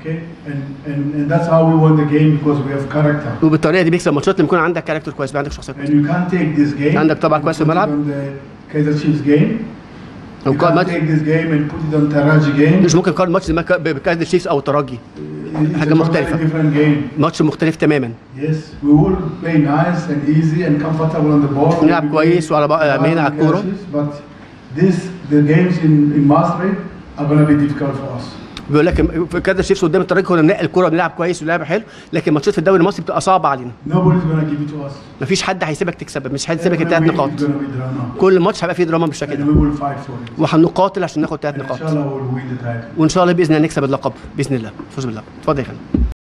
Okay, and, and, and that's how we won the game because we have character. وبالطريقه دي بيكسب ماتشات لما يكون عندك كاركتر كويس بيبقى عندك شخصيه And كويسه you can't take this game. عندك طبعا and كويس في put it الملعب. on the Kaiser Chiefs game. لو You قائد can't ماتش take this game and put it on Taraji game. مش ممكن تقارن ماتش زي ما كا- بكايزر تشيفز او الترجي It's حاجة a totally مختلفة. different game. ماتش مختلف تماما Yes, we will play nice and easy and comfortable on the ball. نلعب We'll be كويس وعلى بق- hard مين على on الكورة. catches, But this, the games in, in Maastricht are going to be difficult for us. بيقول لك في كايزر تشيفز قدام الترجي كنا بننقل الكوره بنلعب كويس ولعب حلو لكن ماتشات في الدوري المصري بتبقى صعبه علينا Nobody's going to give it to us. مفيش حد هيسيبك تكسب مش هيسيبك Every الثلاث week نقاط it's going to be drama. كل ماتش هيبقى فيه دراما بالشكل And ده we will fight for it. وهنقاتل عشان ناخد ثلاث And نقاط inshallah we'll win the title. وان شاء الله باذن الله نكسب اللقب باذن الله فوز بالله اتفضل يا فندم